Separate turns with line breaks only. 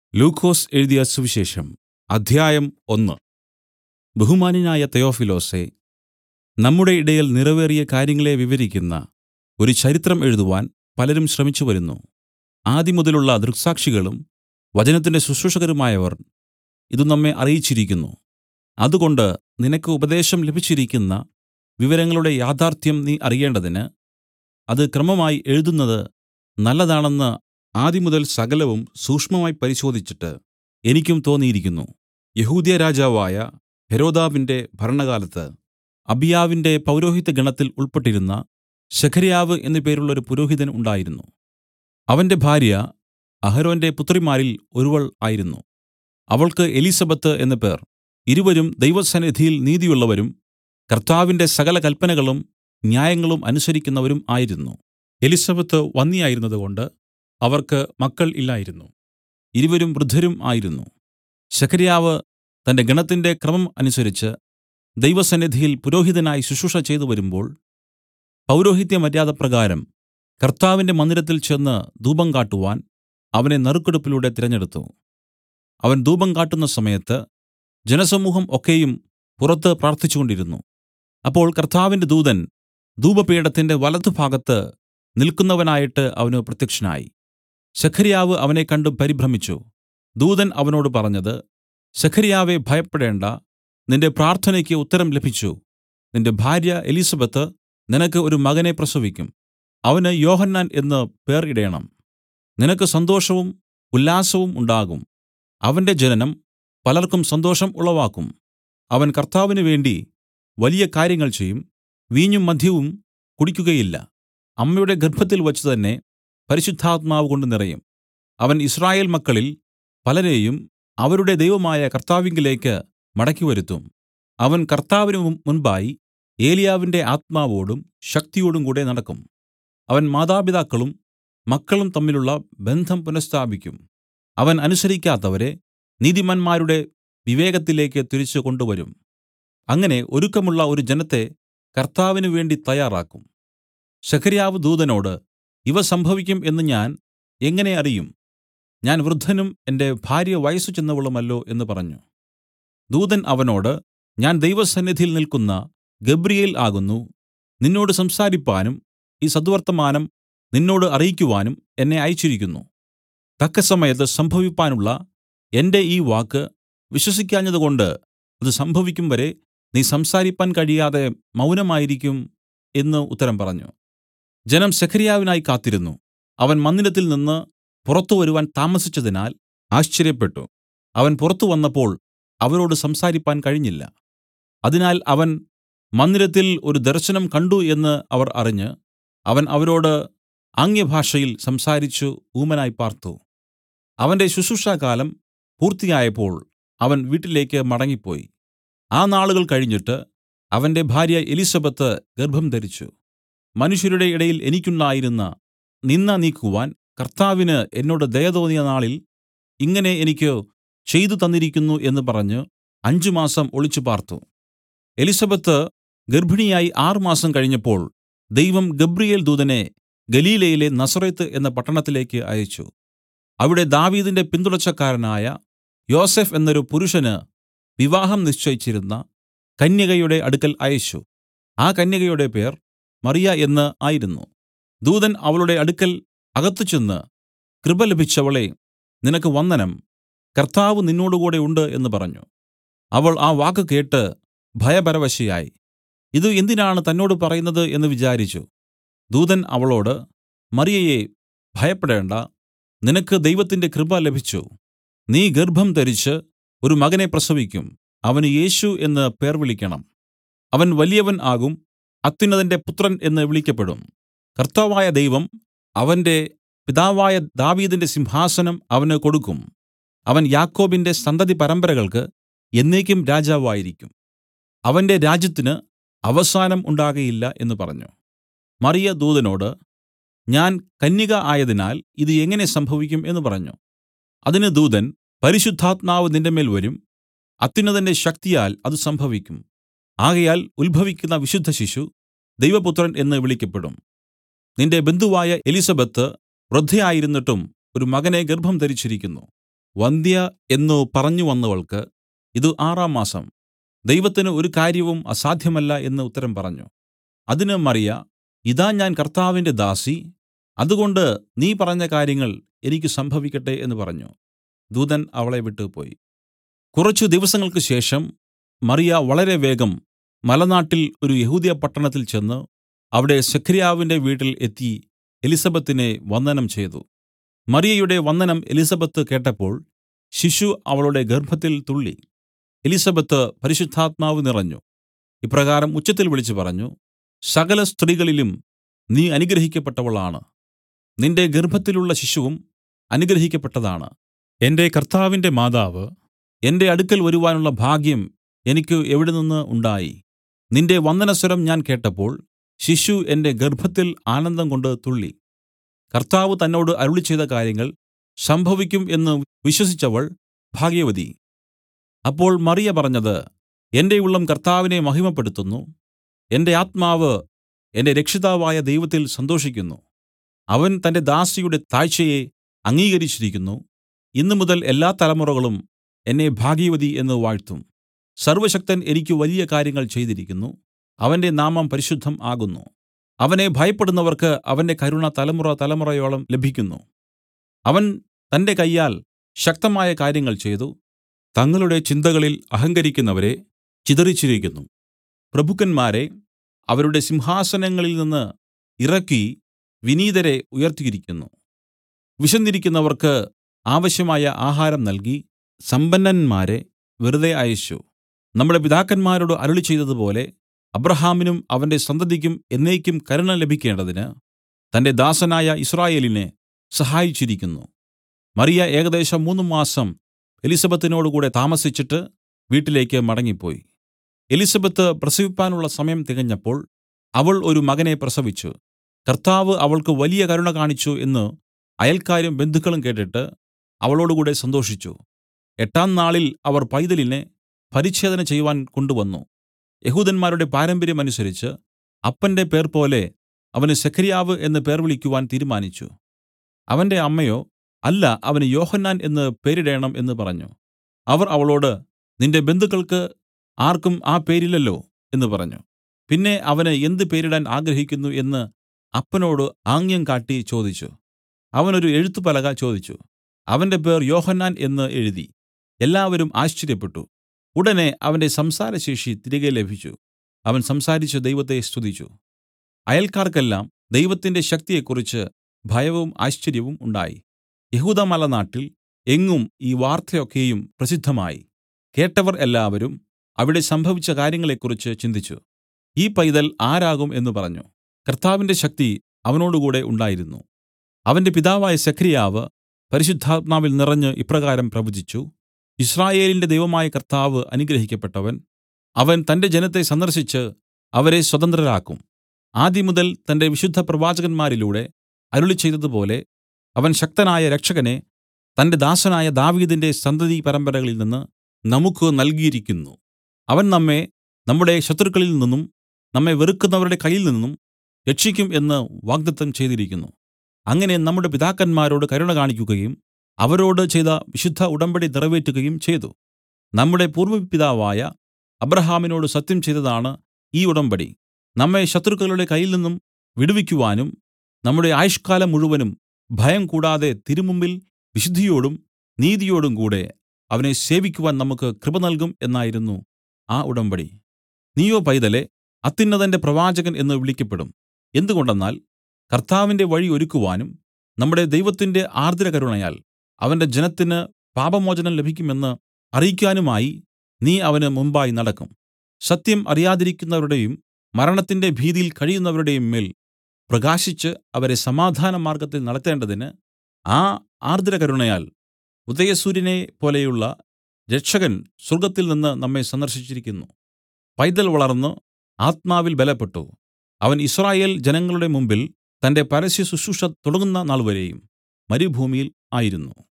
ലൂക്കോസ് എഴുതിയ സുവിശേഷം അദ്ധ്യായം ഒന്ന് ബഹുമാന്യനായ തെയോഫിലോസേ നമ്മുടെ ഇടയിൽ നിറവേറിയ കാര്യങ്ങളെ വിവരിക്കുന്ന ഒരു ചരിത്രം എഴുതുവാൻ പലരും ശ്രമിച്ചുവരുന്നു ആദിമുതലുള്ള ദൃക്സാക്ഷികളും വചനത്തിന്റെ ശുശ്രൂഷകരുമായവർ ഇത് നമ്മെ അറിയിച്ചിരിക്കുന്നു അതുകൊണ്ട് നിനക്ക് ഉപദേശം ലഭിച്ചിരിക്കുന്ന വിവരങ്ങളുടെ യാഥാർത്ഥ്യം നീ അറിയേണ്ടതിന് അത് ക്രമമായി എഴുതുന്നത് നല്ലതാണെന്ന് ആദിമുതൽ സകലവും സൂക്ഷ്മമായി പരിശോധിച്ചിട്ട് എനിക്കും തോന്നിയിരിക്കുന്നു യെഹൂദ്യരാജാവായ ഹെരോദാവിന്റെ ഭരണകാലത്ത് അബിയാവിന്റെ പൗരോഹിത്യഗണത്തിൽ ഉൾപ്പെട്ടിരുന്ന സെഖര്യാവ് എന്നു പേരുള്ളൊരു പുരോഹിതൻ ഉണ്ടായിരുന്നു അവന്റെ ഭാര്യ അഹരോന്റെ പുത്രിമാരിൽ ഒരുവൾ ആയിരുന്നു അവൾക്ക് എലിസബെത്ത് എന്ന് പേർ ഇരുവരും ദൈവസന്നിധിയിൽ നീതിയുള്ളവരും കർത്താവിന്റെ സകല കല്പനകളും ന്യായങ്ങളും അനുസരിക്കുന്നവരും ആയിരുന്നു എലിസബെത്ത് വന്ധ്യയായിരുന്നതുകൊണ്ട് അവർക്ക് മക്കൾ ഇല്ലായിരുന്നു ഇരുവരും വൃദ്ധരും ആയിരുന്നു സെഖര്യാവ് തന്റെ ഗണത്തിന്റെ ക്രമം അനുസരിച്ച് ദൈവസന്നിധിയിൽ പുരോഹിതനായി ശുശ്രൂഷ ചെയ്തു വരുമ്പോൾ പൗരോഹിത്യമര്യാദപ്രകാരം കർത്താവിന്റെ മന്ദിരത്തിൽ ചെന്ന് ധൂപം കാട്ടുവാൻ അവനെ നറുക്കെടുപ്പിലൂടെ തിരഞ്ഞെടുത്തു അവൻ ധൂപം കാട്ടുന്ന സമയത്ത് ജനസമൂഹം ഒക്കെയും പുറത്ത് പ്രാർത്ഥിച്ചുകൊണ്ടിരുന്നു അപ്പോൾ കർത്താവിന്റെ ദൂതൻ ധൂപപീഠത്തിന്റെ വലത്തുഭാഗത്ത് നില്ക്കുന്നവനായിട്ട് അവന് പ്രത്യക്ഷനായി സെഖര്യാവ് അവനെ കണ്ട് പരിഭ്രമിച്ചു ദൂതൻ അവനോട് പറഞ്ഞത് സെഖര്യാവേ ഭയപ്പെടേണ്ട നിന്റെ പ്രാർത്ഥനയ്ക്ക് ഉത്തരം ലഭിച്ചു നിന്റെ ഭാര്യ എലിസബെത്ത് നിനക്ക് ഒരു മകനെ പ്രസവിക്കും അവന് യോഹന്നാൻ എന്ന് പേർ ഇടേണം നിനക്ക് സന്തോഷവും ഉല്ലാസവും ഉണ്ടാകും അവന്റെ ജനനം പലർക്കും സന്തോഷം ഉളവാക്കും അവൻ കർത്താവിന് വേണ്ടി വലിയ കാര്യങ്ങൾ ചെയ്യും വീഞ്ഞും മദ്യവും കുടിക്കുകയില്ല അമ്മയുടെ ഗർഭത്തിൽ വച്ച് തന്നെ പരിശുദ്ധാത്മാവ് കൊണ്ട് നിറയും അവൻ ഇസ്രായേൽ മക്കളിൽ പലരെയും അവരുടെ ദൈവമായ കർത്താവിങ്കലേക്ക് മടക്കിവരുത്തും അവൻ കർത്താവിന് മുൻപായി ഏലിയാവിന്റെ ആത്മാവോടും ശക്തിയോടും കൂടെ നടക്കും അവൻ മാതാപിതാക്കളും മക്കളും തമ്മിലുള്ള ബന്ധം പുനഃസ്ഥാപിക്കും അവൻ അനുസരിക്കാത്തവരെ നീതിമാന്മാരുടെ വിവേകത്തിലേക്ക് തിരിച്ചു കൊണ്ടുവരും അങ്ങനെ ഒരുക്കമുള്ള ഒരു ജനത്തെ കർത്താവിന് വേണ്ടി തയ്യാറാക്കും സെഖര്യാവ് ദൂതനോട് ഇവ സംഭവിക്കും എന്ന് ഞാൻ എങ്ങനെ അറിയും ഞാൻ വൃദ്ധനും എന്റെ ഭാര്യ വയസ്സു ചെന്നവളുമല്ലോ എന്ന് പറഞ്ഞു ദൂതൻ അവനോട് ഞാൻ ദൈവസന്നിധിയിൽ നിൽക്കുന്ന ഗബ്രിയേൽ ആകുന്നു നിന്നോട് സംസാരിപ്പാനും ഈ സദ്വർത്തമാനം നിന്നോട് അറിയിക്കുവാനും എന്നെ അയച്ചിരിക്കുന്നു തക്കസമയത്ത് സംഭവിപ്പാനുള്ള എന്റെ ഈ വാക്ക് വിശ്വസിക്കാഞ്ഞതുകൊണ്ട് അത് സംഭവിക്കും വരെ നീ സംസാരിപ്പാൻ കഴിയാതെ മൗനമായിരിക്കും എന്ന് ഉത്തരം പറഞ്ഞു ജനം സെഖര്യാവിനായി കാത്തിരുന്നു അവൻ മന്ദിരത്തിൽ നിന്ന് പുറത്തു വരുവാൻ താമസിച്ചതിനാൽ ആശ്ചര്യപ്പെട്ടു അവൻ പുറത്തു വന്നപ്പോൾ അവരോട് സംസാരിപ്പാൻ കഴിഞ്ഞില്ല അതിനാൽ അവൻ മന്ദിരത്തിൽ ഒരു ദർശനം കണ്ട് എന്ന് അവർ അറിഞ്ഞ് അവൻ അവരോട് ആംഗ്യഭാഷയിൽ സംസാരിച്ചു ഊമനായി പാർത്തു അവന്റെ ശുശ്രൂഷാകാലം പൂർത്തിയായപ്പോൾ അവൻ വീട്ടിലേക്ക് മടങ്ങിപ്പോയി ആ നാളുകൾ കഴിഞ്ഞിട്ട് അവന്റെ ഭാര്യ എലിസബെത്ത് ഗർഭം ധരിച്ചു മനുഷ്യരുടെ ഇടയിൽ എനിക്കുണ്ടായിരുന്ന നിന്ന നീക്കുവാൻ കർത്താവിന് എന്നോട് ദയ തോന്നിയ നാളിൽ ഇങ്ങനെ എനിക്ക് ചെയ്തു തന്നിരിക്കുന്നു എന്ന് പറഞ്ഞ് അഞ്ച് മാസം ഒളിച്ചു പാർത്തു എലിസബെത്ത് ഗർഭിണിയായി ആറുമാസം കഴിഞ്ഞപ്പോൾ ദൈവം ഗബ്രിയേൽ ദൂതനെ ഗലീലയിലെ നസറേത്ത് എന്ന പട്ടണത്തിലേക്ക് അയച്ചു അവിടെ ദാവീദിന്റെ പിന്തുടർച്ചക്കാരനായ യോസഫ് എന്നൊരു പുരുഷന് വിവാഹം നിശ്ചയിച്ചിരുന്ന കന്യകയുടെ അടുക്കൽ അയച്ചു ആ കന്യകയുടെ പേർ മറിയ എന്ന് ആയിരുന്നു ദൂതൻ അവളുടെ അടുക്കൽ അകത്ത് ചെന്ന് കൃപ ലഭിച്ചവളെ നിനക്ക് വന്ദനം കർത്താവ് നിന്നോടുകൂടെ ഉണ്ട് എന്ന് പറഞ്ഞു അവൾ ആ വാക്ക് കേട്ട് ഭയപരവശയായി ഇത് എന്തിനാണ് തന്നോട് പറയുന്നത് എന്ന് വിചാരിച്ചു ദൂതൻ അവളോട് മറിയയെ ഭയപ്പെടേണ്ട നിനക്ക് ദൈവത്തിന്റെ കൃപ ലഭിച്ചു നീ ഗർഭം ധരിച്ച് ഒരു മകനെ പ്രസവിക്കും അവന് യേശു എന്ന് പേർ വിളിക്കണം അവൻ വലിയവൻ ആകും അത്യുന്നതന്റെ പുത്രൻ എന്ന് വിളിക്കപ്പെടും കർത്താവായ ദൈവം അവന്റെ പിതാവായ ദാവീദിന്റെ സിംഹാസനം അവന് കൊടുക്കും അവൻ യാക്കോബിന്റെ സന്തതി പരമ്പരകൾക്ക് എന്നേക്കും രാജാവായിരിക്കും അവന്റെ രാജ്യത്തിന് അവസാനം ഉണ്ടാകയില്ല എന്ന് പറഞ്ഞു മറിയ ദൂതനോട് ഞാൻ കന്യക ആയതിനാൽ ഇത് എങ്ങനെ സംഭവിക്കും എന്ന് പറഞ്ഞു അതിന് ദൂതൻ പരിശുദ്ധാത്മാവ് നിന്റെമേൽ വരും അത്യുന്നതന്റെ ശക്തിയാൽ അത് സംഭവിക്കും ആകയാൽ ഉത്ഭവിക്കുന്ന വിശുദ്ധ ശിശു ദൈവപുത്രൻ എന്ന് വിളിക്കപ്പെടും നിന്റെ ബന്ധുവായ എലിസബെത്ത് വൃദ്ധയായിരുന്നിട്ടും ഒരു മകനെ ഗർഭം ധരിച്ചിരിക്കുന്നു വന്ധ്യ എന്നു പറഞ്ഞുവന്നവൾക്ക് ഇത് ആറാം മാസം ദൈവത്തിന് ഒരു കാര്യവും അസാധ്യമല്ല എന്ന് ഉത്തരം പറഞ്ഞു അതിന് മറിയ ഇതാ ഞാൻ കർത്താവിന്റെ ദാസി അതുകൊണ്ട് നീ പറഞ്ഞ കാര്യങ്ങൾ എനിക്ക് സംഭവിക്കട്ടെ എന്ന് പറഞ്ഞു ദൂതൻ അവളെ വിട്ടുപോയി കുറച്ചു ദിവസങ്ങൾക്ക് ശേഷം മറിയ വളരെ വേഗം മലനാട്ടിൽ ഒരു യഹൂദ്യ പട്ടണത്തിൽ ചെന്ന് അവിടെ സെഖര്യാവിന്റെ വീട്ടിൽ എത്തി എലിസബത്തിനെ വന്ദനം ചെയ്തു മറിയയുടെ വന്ദനം എലിസബത്ത് കേട്ടപ്പോൾ ശിശു അവളുടെ ഗർഭത്തിൽ തുള്ളി എലിസബത്ത് പരിശുദ്ധാത്മാവ് നിറഞ്ഞു ഇപ്രകാരം ഉച്ചത്തിൽ വിളിച്ചു പറഞ്ഞു സകല സ്ത്രീകളിലും നീ അനുഗ്രഹിക്കപ്പെട്ടവളാണ് നിന്റെ ഗർഭത്തിലുള്ള ശിശുവും അനുഗ്രഹിക്കപ്പെട്ടതാണ് എന്റെ കർത്താവിന്റെ മാതാവ് എന്റെ അടുക്കൽ വരുവാനുള്ള ഭാഗ്യം എനിക്ക് എവിടെനിന്ന് ഉണ്ടായി നിന്റെ വന്ദനസ്വരം ഞാൻ കേട്ടപ്പോൾ ശിശു എന്റെ ഗർഭത്തിൽ ആനന്ദം കൊണ്ട് തുള്ളി കർത്താവ് തന്നോട് അരുളിച്ചെയ്ത കാര്യങ്ങൾ സംഭവിക്കും എന്ന് വിശ്വസിച്ചവൾ ഭാഗ്യവതി അപ്പോൾ മറിയ പറഞ്ഞത് എന്റെ ഉള്ളം കർത്താവിനെ മഹിമപ്പെടുത്തുന്നു എന്റെ ആത്മാവ് എന്റെ രക്ഷിതാവായ ദൈവത്തിൽ സന്തോഷിക്കുന്നു അവൻ തന്റെ ദാസിയുടെ താഴ്ചയെ അംഗീകരിച്ചിരിക്കുന്നു ഇന്നു മുതൽ എല്ലാ തലമുറകളും എന്നെ ഭാഗ്യവതി എന്ന് വാഴ്ത്തും സർവശക്തൻ എനിക്ക് വലിയ കാര്യങ്ങൾ ചെയ്തിരിക്കുന്നു അവന്റെ നാമം പരിശുദ്ധം ആകുന്നു അവനെ ഭയപ്പെടുന്നവർക്ക് അവന്റെ കരുണ തലമുറ തലമുറയോളം ലഭിക്കുന്നു അവൻ തന്റെ കയ്യാൽ ശക്തമായ കാര്യങ്ങൾ ചെയ്തു തങ്ങളുടെ ചിന്തകളിൽ അഹങ്കരിക്കുന്നവരെ ചിതറിച്ചിരിക്കുന്നു പ്രഭുക്കന്മാരെ അവരുടെ സിംഹാസനങ്ങളിൽ നിന്ന് ഇറക്കി വിനീതരെ ഉയർത്തിയിരിക്കുന്നു വിശന്നിരിക്കുന്നവർക്ക് ആവശ്യമായ ആഹാരം നൽകി സമ്പന്നന്മാരെ വെറുതെ അയച്ചു നമ്മുടെ പിതാക്കന്മാരോട് അരുളി ചെയ്തതുപോലെ അബ്രഹാമിനും അവന്റെ സന്തതിക്കും എന്നേക്കും കരുണ ലഭിക്കേണ്ടതിന് തന്റെ ദാസനായ ഇസ്രായേലിനെ സഹായിച്ചിരിക്കുന്നു മറിയ ഏകദേശം മൂന്ന് മാസം എലിസബത്തിനോടുകൂടെ താമസിച്ചിട്ട് വീട്ടിലേക്ക് മടങ്ങിപ്പോയി എലിസബത്ത് പ്രസവിപ്പാനുള്ള സമയം തികഞ്ഞപ്പോൾ അവൾ ഒരു മകനെ പ്രസവിച്ചു കർത്താവ് അവൾക്ക് വലിയ കരുണ കാണിച്ചു എന്ന് അയൽക്കാരും ബന്ധുക്കളും കേട്ടിട്ട് അവളോടുകൂടെ സന്തോഷിച്ചു എട്ടാം നാളിൽ അവർ പൈതലിനെ പരിച്ഛേദന ചെയ്യുവാൻ കൊണ്ടുവന്നു യഹൂദന്മാരുടെ പാരമ്പര്യമനുസരിച്ച് അപ്പന്റെ പേർ പോലെ അവന് സെഖര്യാവ് എന്ന് പേർ വിളിക്കുവാൻ തീരുമാനിച്ചു അവന്റെ അമ്മയോ അല്ല അവന് യോഹന്നാൻ എന്ന് പേരിടേണം എന്ന് പറഞ്ഞു അവർ അവളോട് നിന്റെ ബന്ധുക്കൾക്ക് ആർക്കും ആ പേരില്ലല്ലോ എന്ന് പറഞ്ഞു പിന്നെ അവന് എന്ത് പേരിടാൻ ആഗ്രഹിക്കുന്നു എന്ന് അപ്പനോട് ആംഗ്യം കാട്ടി ചോദിച്ചു അവനൊരു എഴുത്തുപലക ചോദിച്ചു അവന്റെ പേർ യോഹന്നാൻ എന്ന് എഴുതി എല്ലാവരും ആശ്ചര്യപ്പെട്ടു ഉടനെ അവന്റെ സംസാരശേഷി തിരികെ ലഭിച്ചു അവൻ സംസാരിച്ച് ദൈവത്തെ സ്തുതിച്ചു അയൽക്കാർക്കെല്ലാം ദൈവത്തിന്റെ ശക്തിയെക്കുറിച്ച് ഭയവും ആശ്ചര്യവും ഉണ്ടായി യഹൂദമലനാട്ടിൽ എങ്ങും ഈ വാർത്തയൊക്കെയും പ്രസിദ്ധമായി കേട്ടവർ എല്ലാവരും അവിടെ സംഭവിച്ച കാര്യങ്ങളെക്കുറിച്ച് ചിന്തിച്ചു ഈ പൈതൽ ആരാകും എന്ന് പറഞ്ഞു കർത്താവിന്റെ ശക്തി അവനോടുകൂടെ ഉണ്ടായിരുന്നു അവന്റെ പിതാവായ സെഖര്യാവ് പരിശുദ്ധാത്മാവിൽ നിറഞ്ഞ് ഇപ്രകാരം പ്രവചിച്ചു ഇസ്രായേലിന്റെ ദൈവമായ കർത്താവ് അനുഗ്രഹിക്കപ്പെട്ടവൻ അവൻ തന്റെ ജനത്തെ സന്ദർശിച്ച് അവരെ സ്വതന്ത്രരാക്കും ആദിമുതൽ തന്റെ വിശുദ്ധ പ്രവാചകന്മാരിലൂടെ അരുളി ചെയ്തതുപോലെ അവൻ ശക്തനായ രക്ഷകനെ തന്റെ ദാസനായ ദാവീദിന്റെ സന്തതി പരമ്പരകളിൽ നിന്ന് നമുക്ക് നൽകിയിരിക്കുന്നു അവൻ നമ്മെ നമ്മുടെ ശത്രുക്കളിൽ നിന്നും നമ്മെ വെറുക്കുന്നവരുടെ കയ്യിൽ നിന്നും രക്ഷിക്കും എന്ന് വാഗ്ദത്തം ചെയ്തിരിക്കുന്നു അങ്ങനെ നമ്മുടെ പിതാക്കന്മാരോട് കരുണ കാണിക്കുകയും അവരോട് ചെയ്ത വിശുദ്ധ ഉടമ്പടി നിറവേറ്റുകയും ചെയ്തു നമ്മുടെ പൂർവ്വപിതാവായ അബ്രഹാമിനോട് സത്യം ചെയ്തതാണ് ഈ ഉടമ്പടി നമ്മെ ശത്രുക്കളുടെ കയ്യിൽ നിന്നും വിടുവിക്കുവാനും നമ്മുടെ ആയുഷ്കാലം മുഴുവനും ഭയം കൂടാതെ തിരുമുമ്പിൽ വിശുദ്ധിയോടും നീതിയോടും കൂടെ അവനെ സേവിക്കുവാൻ നമുക്ക് കൃപ നൽകും എന്നായിരുന്നു ആ ഉടമ്പടി നീയോ പൈതലെ അത്യുന്നതന്റെ പ്രവാചകൻ എന്ന് വിളിക്കപ്പെടും എന്തുകൊണ്ടെന്നാൽ കർത്താവിന്റെ വഴി ഒരുക്കുവാനും നമ്മുടെ ദൈവത്തിന്റെ ആർദ്ര കരുണയാൽ അവന്റെ ജനത്തിന് പാപമോചനം ലഭിക്കുമെന്ന് അറിയിക്കാനുമായി നീ അവന് മുമ്പായി നടക്കും സത്യം അറിയാതിരിക്കുന്നവരുടെയും മരണത്തിന്റെ ഭീതിയിൽ കഴിയുന്നവരുടെയും മേൽ പ്രകാശിച്ച് അവരെ സമാധാന മാർഗ്ഗത്തിൽ നടത്തേണ്ടതിന് ആ ആർദ്ര കരുണയാൽ ഉദയസൂര്യനെ പോലെയുള്ള രക്ഷകൻ സ്വർഗ്ഗത്തിൽ നിന്ന് നമ്മെ സന്ദർശിച്ചിരിക്കുന്നു പൈതൽ വളർന്നു ആത്മാവിൽ ബലപ്പെട്ടു അവൻ ഇസ്രായേൽ ജനങ്ങളുടെ മുമ്പിൽ തന്റെ പരസ്യ ശുശ്രൂഷ തുടങ്ങുന്ന നാൾവരെയും മരുഭൂമിയിൽ ആയിരുന്നു